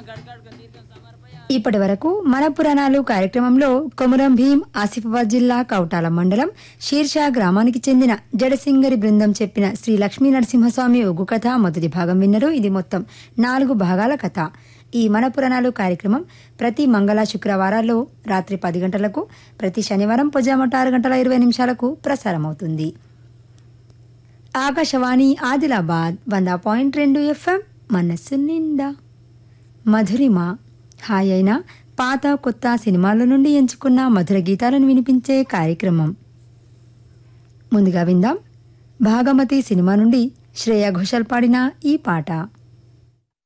ఇప్పటి వరకు మన పురాణాలు కార్యక్రమంలో కొమురం భీం ఆసిఫాబాద్ జిల్లా కౌటాల మండలం షీర్షా గ్రామానికి చెందిన జడసింగరి బృందం చెప్పిన శ్రీ లక్ష్మీ నరసింహస్వామి ఒగ్గు కథ మొదటి భాగం విన్నరు ఇది మొత్తం నాలుగు భాగాల కథ ఈ మన పురాణాలు కార్యక్రమం ప్రతి మంగళ శుక్రవారాల్లో రాత్రి పది గంటలకు ప్రతి శనివారం పొజామట ఆరు గంటల ఇరవై నిమిషాలకు ప్రసారమవుతుంది ఆకాశవాణి ఆదిలాబాద్ వంద పాయింట్ రెండు ఎఫ్ఎం మనస్సు నిండా మధురిమ హాయ్ అయిన పాత కొత్త సినిమాల నుండి ఎంచుకున్న మధుర గీతాలను వినిపించే కార్యక్రమం ముందుగా విందాం భాగమతి సినిమా నుండి శ్రేయ ఘోషల్ పాడిన ఈ పాట